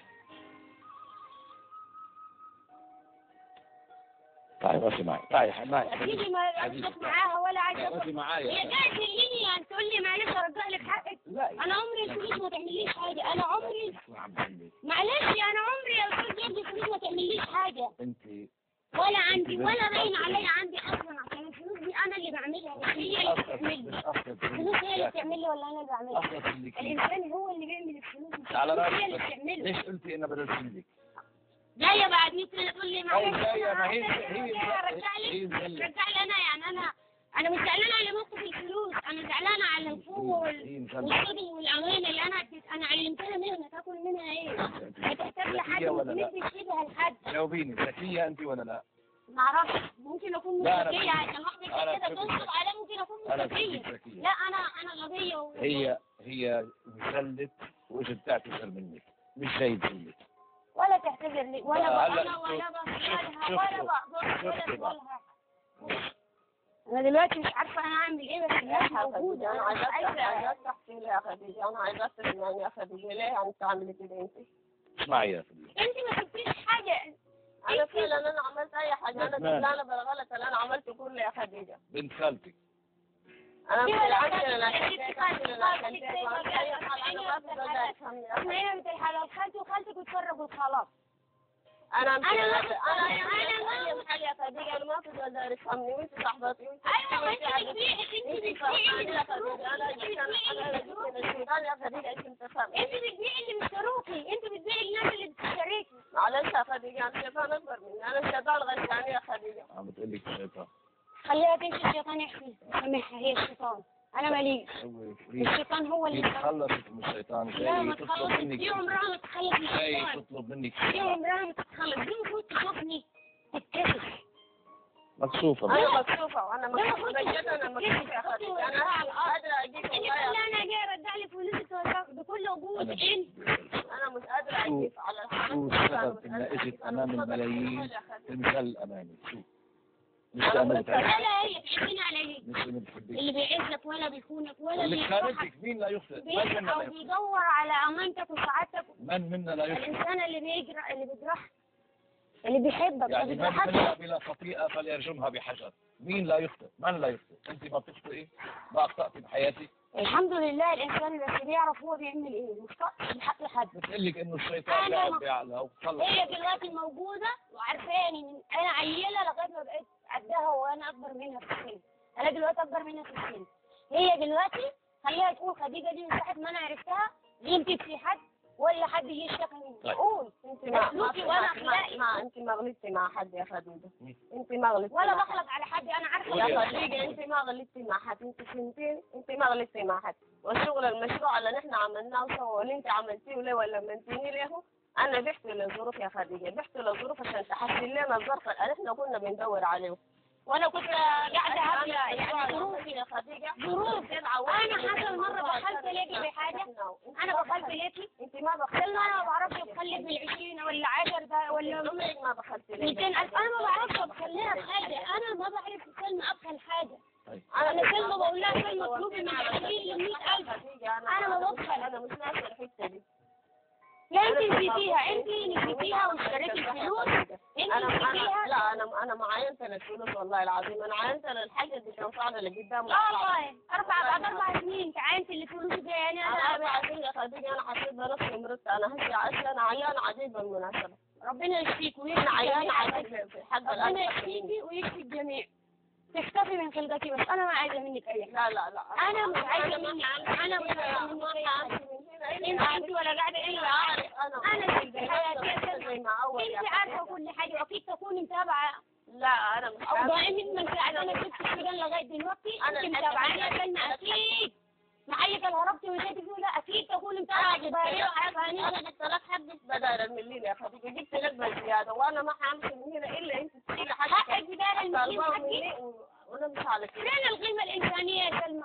تعي بس معي تعي معي اكيد ما عندك معاها ولا عايزه بس هي معايا جايه تذليني يعني تقول لي معلش ارجع لك حقك لا انا عمري الفلوس ما تعمليش حاجه انا عمري عم بحبك. معلش انا عمري يا استاذ جدي الفلوس ما تعمليش حاجه انت ولا عندي ولا باين علي عندي اصلا عشان الفلوس دي انا اللي بعملها مش هي اللي اصلا بتعمل مش لي اصلا الفلوس هي اللي بتعمل لي ولا انا اللي بعملها اصلا لك الانسان هو اللي بيعمل الفلوس مش على الفلوس هي اللي راسك بتعمله ليش قلتي انا بدل عندك جايه بعد 100 سنه تقول لي معلش أي جاية، أنا ما هي- عايزة هي- أرجع- رجع هي لي زلة. رجع لي انا يعني انا انا مش زعلانه على موقف الفلوس انا زعلانه على القوه وال- هي مزلة. والصدق والامانه اللي انا اديت- انا علمتها مهنه تاكل منها ايه هتحتاج لحد ذكية ولا لا؟ ممكن تشيلها لحد جاوبيني ذكية انت ولا لا؟ ما اعرفش ممكن اكون مش لا، أنا ذكيه بحبك. عشان واحده أنا زي كده بحبك. تنصب عليها ممكن اكون انا مش ذكيه بحبك ذكية لا انا انا غبيه و... هي هي زلت واجت تعتذر منك مش جاي تزلت ولا تعتذر لي ولا لا، هلا انا ولا بصلها شوف- ولا شوف- بقدر شوف ولا بقى. بقولها انا دلوقتي مش عارفه انا اعمل ايه بس يا الناس خديجة موجوده انا انا مش عايزاك عايزه عايزاك تحكي لي يا خديجة انا عايزاك تسمعني يا خديجة ليه يعني بتعملي كده انت؟ اسمعي يا فندم انت ما شفتيش حاجه انا فعلا انا عملت اي حاجة انا ندمان. زعلانة بالغلط اللي انا عملته كله يا خديجة بنت خالتك انا دي مش ولا عارفة خالتك، انا دي كنت خالتك، انا خالتك، كنت زي ما انا قالت، ما في زوجة يفهمني يا احنا خديجة. هنا بنت الحلال خالتي وخالتك وتفرجوا خلاص انا مش أنا ما انا كنت- انا أنا ما اي حاجة يا خديجة انا ما في زوجة يفهمني وانت صاحبتي وانت ايوه ما انت عارفة. بتبيعي انت انت بتبيعي فاهماني اللي يا مشتروكي خديجة انا انت جيت انا بتبيعي انا اللي جيت مشتروكي من السودان يا خديجة انت تفهمي انت بتبيعي اللي مشتروكي انت بتبيعي الناس اللي بتشتريكي معلش يا خديجة انا الشيطان اكبر مني انا الشيطان غشاني يا خديجة عم بتقول لك الشيطان خليها تمشي الشيطان يحمي سامحها هي الشيطان انا ماليش هو فريق الشيطان هو هي اللي تخلصت من الشيطان لا ما جاي تطلب تخلص منك دي عمرها ما تتخلص من جاي الشيطان تطلب منك دي شيء. عمرها ما تتخلص دي المفروض تشوفني تتكسف مكسوفة انا مكسوفة وانا لا، مكسوفة كنت- بجد انا مكسوفة يا خديجة انا مش قادرة اجيب انت والله يا لا انا جاي ارجع لي فلوسي بكل وجود أنا انت انا مش قادرة اجيب على شو السبب انها اجت امام الملايين تنزل امامي شو مش لانه لا بتعرف لا هي بتحبني على ليه مش انه بتحبك اللي بيعزك ولا بيخونك ولا اللي بيفرحك خانتك مين لا يخطئ من بيسعى منا لا او يخطئ بيدور على امانتك وسعادتك من منا لا يخطئ الانسان اللي بيجرح اللي بيجرح اللي بيحبك ما يعني من بيجرحكش منا بلا خطيئة فليرجمها بحجر مين لا يخطئ من لا يخطئ انت ما بتخطئي ما اخطأت بحياتك الحمد لله الانسان بس بيعرف هو بيعمل ايه مش طاقش بحق حد بتقول لك انه الشيطان أنا لعب ما- بعقلها وخلص هي دلوقتي موجودة وعارفاني من أنا عيلة لغاية ما بقيت قدها وأنا أكبر منها في السن أنا دلوقتي أكبر منها في السن هي دلوقتي خليها تقول خديجة دي من ساعة ما أنا عرفتها غلطت في حد ولا حد يجي يشتكي مني طيب. قول انت ما ما أسلوبي وأنا ما, أخلاقي. ما انت ما غلطتي مع حد يا خديجه مم. انت ما غلطتي ولا مع حد. بخلط على حد انا عارفه قولي يا يا خديجه انت ما غلطتي مع حد انت فهمتيني انت ما غلطتي مع حد والشغل المشروع اللي نحن عملناه سوا واللي انت عملتيه ليه ولا منتيني له انا بحت للظروف يا خديجه بحت للظروف عشان تحسن لنا الظرف اللي احنا كنا بندور عليه وانا كنت قاعده هبله يعني ظروف يا خديجه ظروف انا حصل مره دخلت ليكي بحاجه انا دخلت ليكي انت ما بخلت قلنا انا ما بعرفش اتخلف بالعشرين ولا عشر ده ولا عمرك ما بخلت 200 ألف أنا ما بعرفش أبخليها بحاجة أنا ما بعرف كلمة أبخل حاجة طيب. أنا كلمة بقول لها كلمة مطلوبة من 20 ل 100000 أنا ما ببخل. انا مش ناسي الحته دي لا أنت نسيتيها أنت نسيتيها واشتريتي الفلوس أنت انا انا نسيتيها لا انا انا ما عينت للفلوس والله العظيم انا عينت للحاجه اللي كان صعبه اللي قدام لا والله أربع بعد أربع سنين تعينت اللي فلوس دي يعني انا أنا اربع سنين يا خديجه انا حسيت بنفسي مرضت انا هسه عشان انا عيان عجيب بالمناسبه ربنا يشفيك انا ويشفي عيان الجميع عجيب في حق ربنا الألف يشفيكي ويشفي الجميع تختفي من خلقتي بس أنا ما عايزة منك أي حاجة لا لا لا أنا مش عايزة منك أنا مش عايزة منك أي حاجة أنت أنت ولا قاعدة إلا عارف انا أنا في حياتي زي ما اول يا انت عارفه كل حاجه واكيد تكوني متابعه لا انا مش او عارفة. دائما من ساعه انا كنت السودان لغايه دلوقتي أنا انت الحاجة- متابعاني يا سلمى اكيد معايا كان هربتي وجيتي فيه لا اكيد تكوني متابعه جبالي وعارفاني انا جبت لك حبة بدل المليون يا خديجة جبت لك بزيادة وانا ما حامشي من هنا الا انت تشيلي حقك حاجة بدال المسكين حقي وانا مش على كده فين القيمه الانسانيه يا سلمى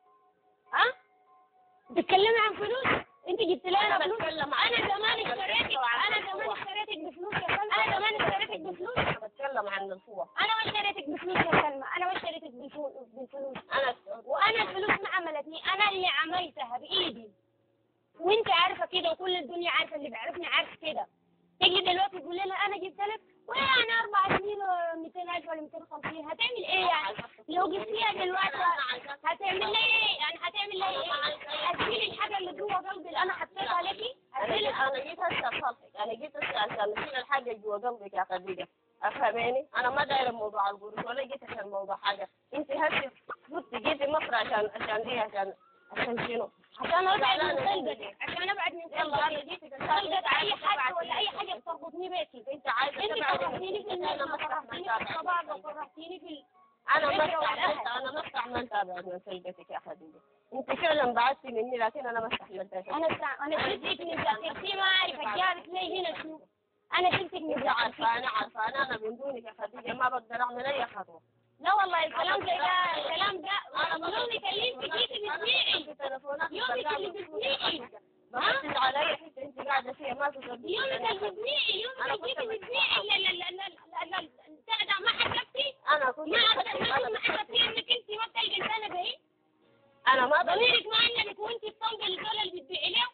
ها بتتكلمي عن فلوس انت جبت لنا أنا فلوس بتكلم عن- انا زمان اشتريتك انا زمان اشتريتك بفلوس يا سلمى انا زمان اشتريتك بفلوس انا بتكلم عن القوة انا ما اشتريتك بفلوس يا سلمى انا ما اشتريتك بالفلوس بالفلوس انا وانا الفلوس ما عملتني انا اللي عملتها بايدي وانت عارفه كده وكل الدنيا عارفه اللي بيعرفني عارف كده تيجي دلوقتي تقول لنا انا جبت لك ويعني اربع سنين و 200000 ولا 250 هتعمل ايه يعني؟ لو جبتيها دلوقتي هتعمل لي ايه؟ يعني هتعمل لي ايه؟ هتشيلي الحاجه اللي جوه قلبي اللي انا حطيتها ليكي؟ انا هتشيلها انا جيت هسه اصلحك انا جيت هسه عشان اشيل الحاجة جوا قلبك يا خديجة افهميني انا ما دايره موضوع القروش ولا جيت عشان موضوع حاجة انت هسه قلت جيتي مصر عشان عشان ايه عشان عشان شنو؟ عشان ابعد من قلبك عشان ابعد من يلا انا قلبك جيتك قلبك اي حد ولا اي حاجه بتربطني بيكي انت عايزه انت تبعدي فرحتيني في انا الناس ما فرحتيني في الصباح فرحتيني في ال- انا ما الفكرة استحملت والأهل. انا ما استحملت ابعد من سلبتك يا خديجه انت فعلا بعدتي مني لكن انا ما استحملتك انا استع... انا شلتك من ذاكرتي ما اعرف جابت لي هنا شنو انا شلتك من انت ذاكرتي عارفه انا عارفه انا انا من دونك يا خديجه ما بقدر اعمل اي خطوه لا والله الكلام ده ده الكلام ده يومي كلمتك جيتي بتسمعي تليفونات يومك اللي بتسمعي بتصل علي حتى انت قاعده فيها ما تصدقي يومك اللي بتسمعي يومك اللي جيتي بتسمعي لا لا لا لا لا لا بتاع ده ما حسبتي انا كنت ما ما ما حسبتي انك انت ما بتلقى انسانه زي انا ما بقدر ضميرك ما عندك وانت بتنقل الدولة اللي بتبيعي له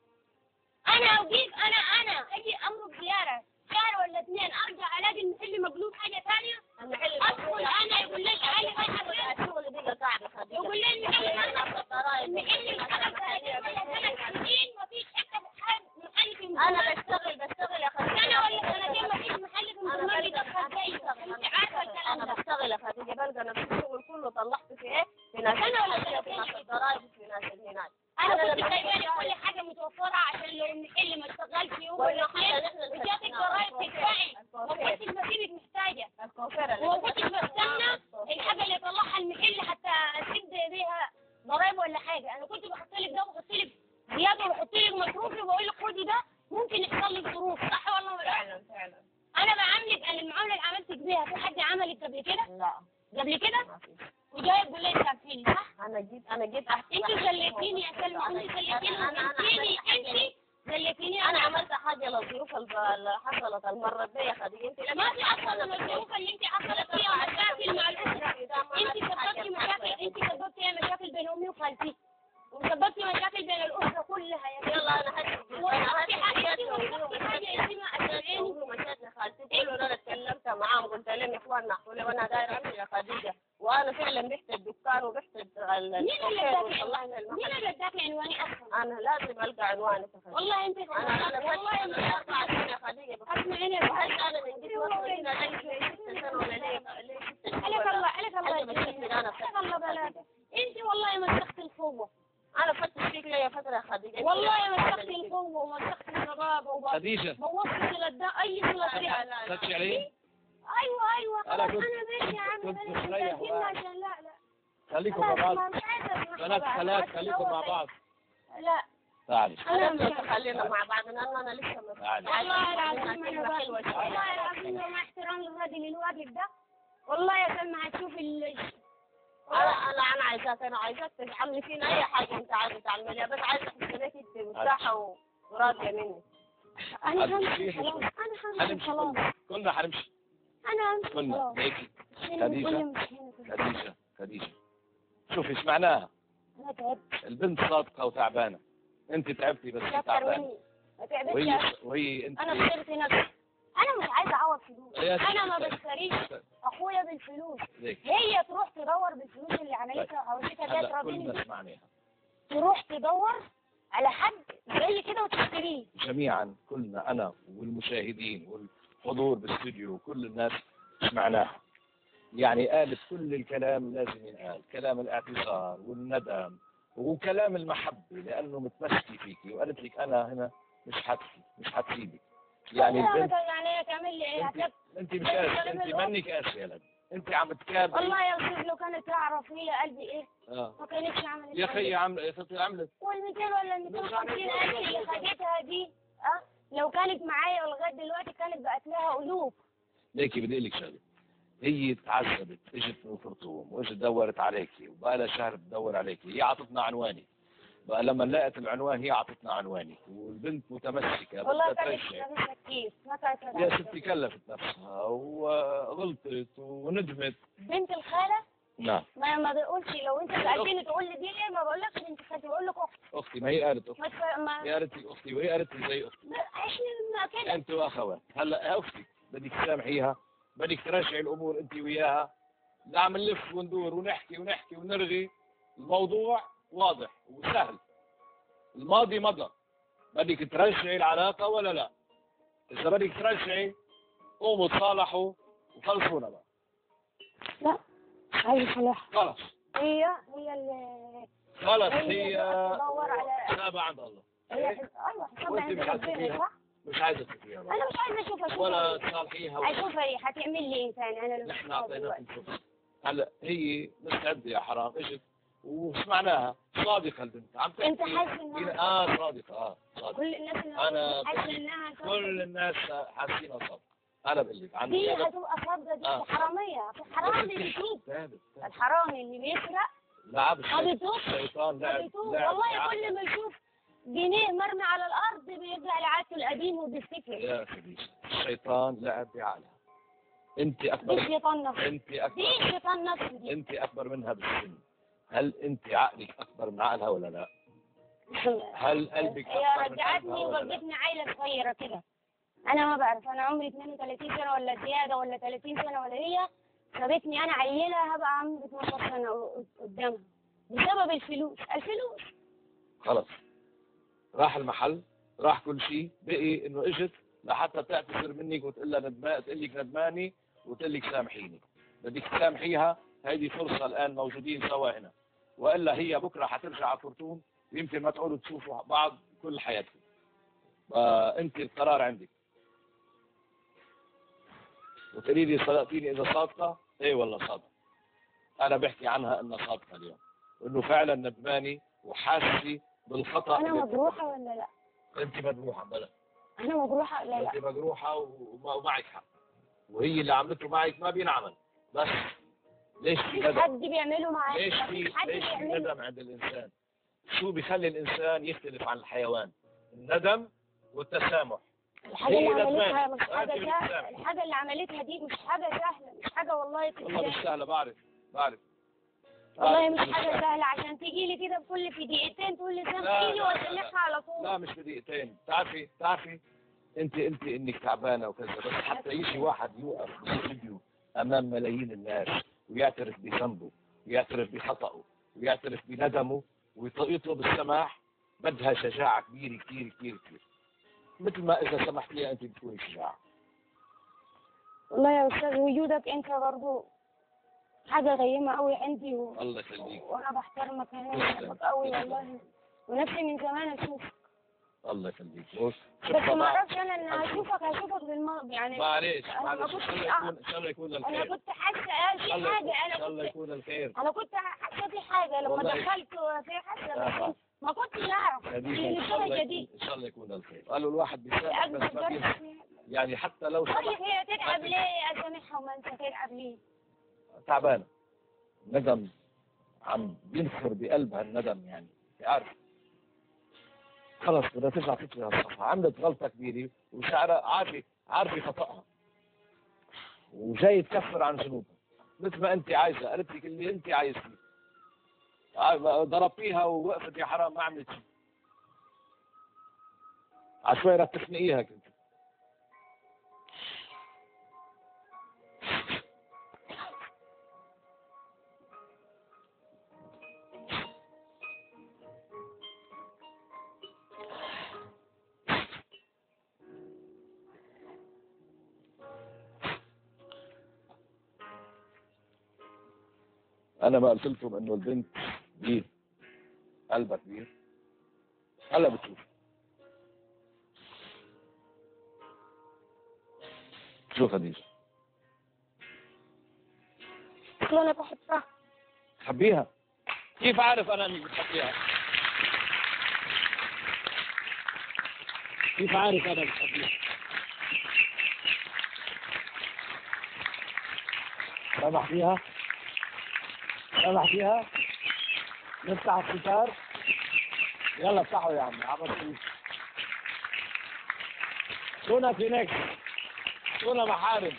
انا اوجيك انا انا اجي امرق زيارة شهر ولا اثنين ارجع الاقي المحل مقلوب حاجة ثانية المحل ادخل انا يقول لي تعالي هاي حضرتك الشغل دي قاعده خديجه يقول لي المحل المحل الخمس سنين ولا ثلاث سنين ما فيش حتى محل محل في انا بشتغل بشتغل يا خديجه سنة ولا سنتين ما فيش محل في المدن يدخل زي انت عارفة الكلام انا ده بشتغل يا خديجه بلقى نفس الشغل كله طلعت في ايه؟ في ناس أنا ولا في سنتين؟ ناس الضرايب وفي ناس هناك انا كنت سايباني كل حاجة متوفرة عشان لو المحل ما اشتغلش يوم ولا اثنين وجاتك ضرايب تدفعي ما كنتش بسيبك محتاجة الكوفيرة اللي وما كنتش بستنى الحاجة اللي يطلعها المحل حتى اسد بيها ضرايب ولا حاجة انا كنت بحط لك ده وبحط لك زيادة وبحط لك مصروفي وبقول لك خدي ده ممكن يحصل لك ظروف صح ولا لا؟ فعلا فعلا انا بعاملك انا المعاملة اللي عملتك بيها في حد عملك قبل كده؟ لا قبل كده؟ ما في وجاي تقول لي انت عارفيني صح؟ انا جيت انا جيت احكي انت زلتيني يا سلمى انت زلتيني وانتيني انت زلتيني انا عملت حاجه للظروف الب- اللي حصلت المره دي يا خديجه انت لما ما في اصلا الظروف اللي انت حصلت فيها مشاكل مع الاسره انت سببتي مشاكل انت سببتي مشاكل بين امي وخالتي وسببتي مشاكل بين الاسره كلها يا بنت. يلا انا هدي ووقفتي حاجه انت وقفتي حاجه انت ما اسمعيني مشاكل خالتي كله انا اتكلمت معاهم قلت لهم يا اخواننا احكوا لي وانا داير اعمل يا خديجه وانا فعلا بحت الدكان وبحت ال- مين اللي الكوفير اداك وطلعت عنواني؟ المحل مين اللي اداك عنواني اصلا؟ انا لازم القى عنوانك يا خديجه والله انت انا انا والله فاتت ما اربع سنين يا خديجه اسمعيني يا وهل بنت. انا من جيت مصر هنا لي ست سنه ولا ليه ليه ست سنين عليك ولا- الله عليك الله حاجة بشكل يجزيك. أنا عليك الله بلاك انت والله مسخت القوه انا فتش فيك ليا فتره يا خديجه والله مسخت القوه ومسخت خديجة بوظت صلة ده أي صلة رحم تكشي علي أيوة أيوة أنا خلاص كنت- أنا ماشي يا عم كنت أنا مش مستريح متأكدة واحد. عشان لا لا خليكم مع خلاص بعض ما مش عايزة أسمع بنات بقى. خالات بس خليكم مع هو- بعض لا تعالي أنا أنا مش مش خلينا مع بعض لأن أنا لسه ما تعالي والله العظيم أنا كلمة بقى حلوة شوية. والله العظيم لو مع احترام للراجل الواقف ده والله يا سلمى هتشوف ال أنا أنا أنا عايزاك أنا عايزاك تعملي فينا أي حاجة أنت عايزة تعمليها بس عايزة أحس إنك أنت مرتاحة و- وراضية مني أنا هذا همشي شيء خلاص حلو. أنا همشي حنمشي خلاص كلنا كلنا حنمشي أنا همشي كلنا خلاص هيك هنا خديجة. كل مش هنا كل. خديجة خديجة شوفي سمعناها أنا تعبت البنت صادقة وتعبانة انت تعبتي بس هي أكتر تعبانة مني ما تعبتش وهي يا وهي انت انا خسرت نفسي انا مش عايزه اعوض فلوس يا انا ما ستي. بشتريش اخويا بالفلوس ليك هي تروح تدور بالفلوس اللي عملتها او شيكا جات هلا رابيني كلنا سمعناها تروح تدور على حد زي كده وتشتريه جميعا كلنا انا والمشاهدين والحضور بالاستوديو كل الناس سمعناها يعني قالت كل الكلام لازم ينقال كلام الاعتذار والندم وكلام المحبة لأنه متمسكي فيكي وقالت لك أنا هنا مش حتسي مش حتسيبك يعني لا، البنت يعني هي تعمل لي ايه انت هتك- انت مش قاسي انت منك قاسي يا لد انت عم تكابري والله يا استاذ لو كانت تعرف هي قلبي ايه اه ما كانتش عملت يا اخي عم يا اخي عملت وال 200 ولا ال 250 الف اللي خدتها دي اه لو كانت معايا لغايه دلوقتي كانت بقت لها الوف ليكي بدي اقول لك شغله هي تعذبت اجت من الخرطوم واجت دورت عليكي وبقى لها شهر تدور عليكي هي عطتنا عنواني بقى لما لقت العنوان هي عطتنا عنواني والبنت متمسكه والله بدها كانت ترجع لابسه كيف ما كانت يا لابسة. ستي كلفت نفسها وغلطت وندمت بنت الخاله نعم ما ما بقولش لو انت سالتني تقول لي دي ليه ما بقولكش بنت خالتي بقول لك اختي اختي ما هي قالت اختي ما تف... ما هي قالت لي اختي وهي قالت لي زي اختي ما- احنا ما كده انت واخوات هلا يا اختي بدك تسامحيها بدك ترجعي الامور انت وياها لا عم نلف وندور ونحكي ونحكي ونرغي الموضوع واضح وسهل الماضي مضى بدك ترجعي العلاقة ولا لا إذا بدك ترجعي قوموا تصالحوا وخلصونا بقى لا عايز صلاح خلص هي هي اللي خلص هي هي اللي تدور على سابة عند الله هي ايوه حساب وانت عند مش عايزة ربنا فيها؟ صح؟ مش عايزة تشوفيها بقى انا مش عايزه اشوفها اشوفها ولا ليه؟ تصالحيها ولا اشوفها ايه هتعمل لي ايه ثاني انا اللي مش نحن فاضية اعطيناكم دلوقتي. فرصه هلا هي مستعده يا حرام اجت وسمعناها صادقه البنت عم تحكي انت حاسس انها اه صادقه اه صادقه كل الناس اللي أنا حاسه بقول- انها كل الناس حاسين صادقه انا بقول لك عن دي جد. هتبقى صادقه دي آه. حراميه الحرامي بيتوب ثابت ثابت. الحرامي اللي بيسرق لعب ما الشيطان بيتوبش الشيطان ما لعب بيتوب لعب والله لعب. كل ما يشوف جنيه مرمي على الارض بيرجع لعادته القديم وبيفتكر يا خديجه الشيطان لعب بعقلها انت دي اكبر الشيطان نفسه انت دي اكبر الشيطان نفسه دي انت اكبر منها بالسن هل انت عقلك اكبر من عقلها ولا لا؟ هل قلبك هي اكبر من رجعتني قلبها ولا لا؟ ووجدتني عيلة صغيرة كده أنا ما بعرف أنا عمري 32 سنة ولا زيادة ولا 30 سنة ولا هي سابتني أنا عيلة هبقى عمري 12 سنة قدامها بسبب الفلوس الفلوس خلص راح المحل راح كل شيء بقي انه اجت لحتى تعتذر منك وتقول لها ندمان تقول لك ندماني وتقول لك سامحيني بدك تسامحيها هذه فرصه الان موجودين سوا هنا والا هي بكره حترجع على خرطوم ويمكن ما تعودوا تشوفوا بعض كل حياتكم فانت القرار عندك وتقولي لي صدقتيني اذا صادقه ايه والله صادقه انا بحكي عنها انها صادقه اليوم وانه فعلا ندماني وحاسه بالخطا أنا اللي مجروحة ولا لا؟ انت مجروحه بلا أنا مجروحة ولا لا؟ انت مجروحه وما- ومعك حق وهي اللي عملته معك ما بينعمل بس ليش في مفيش ندم حد بيعمله معايا ليش في مفيش حد ليش في بيعمله ندم عند الانسان شو بيخلي الانسان يختلف عن الحيوان الندم والتسامح الحاجة اللي هي عملتها ندمان. مش حاجة أنت سهلة بتسامح. الحاجة اللي عملتها دي مش حاجة سهلة مش حاجة والله والله مش تتسامح. سهله بعرف بعرف والله بعرف مش حاجة سهلة عشان تيجي لي كده بكل في دقيقتين تقول لي سامحيني لا، لا، واسلكها على طول لا مش بدقيقتين تعرفي تعرفي انت انت انك تعبانه وكذا بس حتى يجي واحد يوقف بالاستوديو امام ملايين الناس ويعترف بذنبه ويعترف بخطأه ويعترف بندمه ويطلب السماح بدها شجاعة كبيرة كثير كثير كثير مثل ما إذا سمحت لي أنت بتكوني شجاعة والله يا أستاذ وجودك أنت برضو حاجة غيمة أوي عندي و... الله يخليك وأنا بحترمك أنا بحبك أوي والله ونفسي من زمان أشوفك الله يخليك بص بس ما اعرفش انا ان اشوفك اشوفك بالماضي يعني معلش أنا معلش ما ان شاء كنتش الله يكون ان شاء الله يكون انا الخير كنت حاسه ان في شاء الله حاجه ان انا شاء الله كنت يكون الخير انا كنت حاسه في حاجه لما والله. دخلت في حاسه آه. بس ما كنتش اعرف خديجة ان شاء الله للدرجه يكون دي ان شاء الله يكون الخير قالوا الواحد بيسامح اكبر بس ما بينسى درجه يعني حتى لو طيب سمح هي تتعب ليه اسامحها وما انت تتعب ليه؟ تعبانه ندم عم بينخر بقلبها الندم يعني عارف خلص بدها ترجع تطلع الصفحة عملت غلطة كبيرة وشعرها عارفة عارفة خطأها وجاي تكفر عن ذنوبها مثل ما انت عايزة قالت لك اللي انت عايزتيه ع- ضربتيها ووقفت يا حرام ما عملت شيء عشوائي رح تخنقيها كنت انا ما قلت لكم انه البنت دي قلبها كبير هلا بتشوف شو خديجة اصل انا بحبها حبيها كيف عارف انا انك بتحبيها كيف عارف انا بتحبيها سامح فيها سامح فيها نفتح الستار يلا افتحوا يا عم عمل كنا في نكس كنا محارم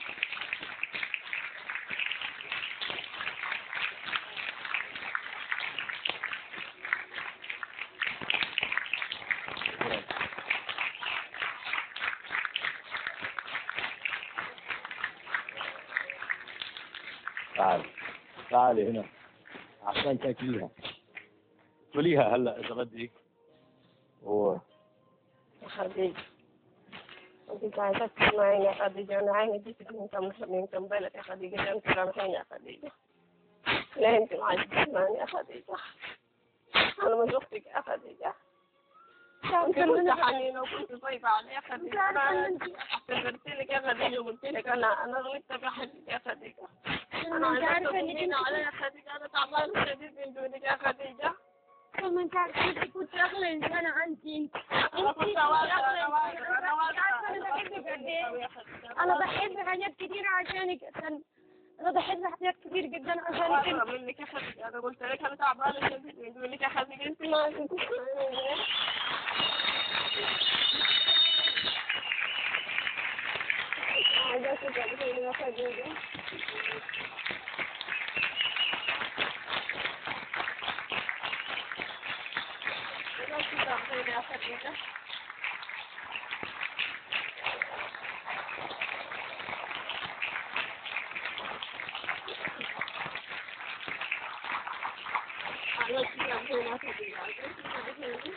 تعال تعالي هنا عشان تاكليها كليها هلا اذا بدك و يا خديجة انت عايزة تسمعيني يا خديجة انا عيني دي من كم من كم بالك يا خديجة انت رمحيني يا خديجة لا انت ما عايزة تسمعني يا خديجة انا مش اختك يا خديجة انت كنت حنينة وكنت طيبة علي يا خديجة انا اعتذرت لك يا خديجة وقلت لك انا انا غلطت بحبك يا خديجة انا انت عايزة عارفه انك تطمني انت علي يا خديجة انا تعبانة شديد من دونك يا خديجة طب ما انت عارفه انت كنت اغلى انسانه عندي انا كنت واثقة انا واثقة انا عارفة أنا بحبك قد إيه؟ انا بحب حاجات كتير عشانك عشان انا بحب حاجات كتير جدا عشانك واثقة انت منك يا خديجة انا قلت لك انا تعبانة شديد من دونك يا خديجة انت ما كنت تسمعيني عايزة تقولي يا خديجة عايزة تقولي يا خديجة عايزة تقولي يا خديجة عايزة تقولي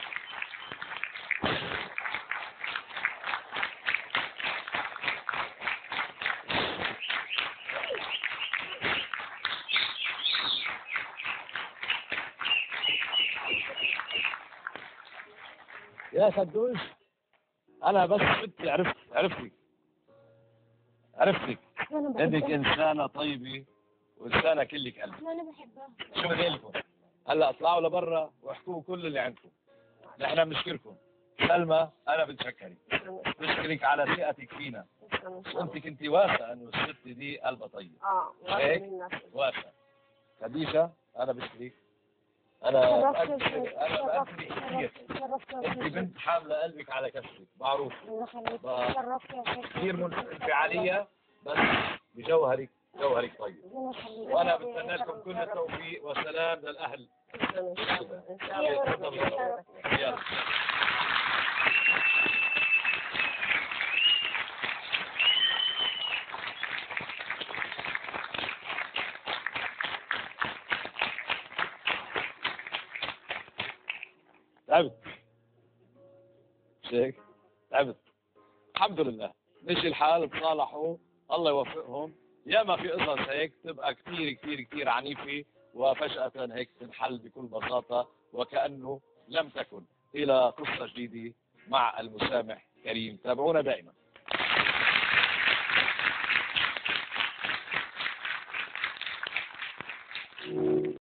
يا خدوش انا بس كنت عرفت عرفتك عرفتك انا انك بحبها انسانه طيبه وانسانه كلك قلب انا بحبها شو بدي لكم هلا اطلعوا لبرا واحكوا كل اللي عندكم نحن بنشكركم سلمى انا بتشكرك بشكرك على ثقتك فينا وانت كنت واثقه انه الست دي قلبها طيب اه هيك؟ من الناس واثقه خديجه انا بشكرك انا شرفت بأكد- انا شرفت بأكد كثير شرفت انت بنت حامله قلبك على كفك معروف الله يخليك با- شرفت يا شيخ كثير انفعاليه بس بجوهرك جوهرك طيب الله يخليك وانا بتمنى لكم كل التوفيق والسلام للاهل ان شاء الله ان شاء الله يلا تعبت مش هيك تعبت الحمد لله مشي الحال تصالحوا الله يوفقهم ياما في قصص هيك تبقى كثير كثير كثير عنيفة وفجأة هيك تنحل بكل بساطة وكأنه لم تكن إلى قصة جديدة مع المسامح كريم تابعونا دائما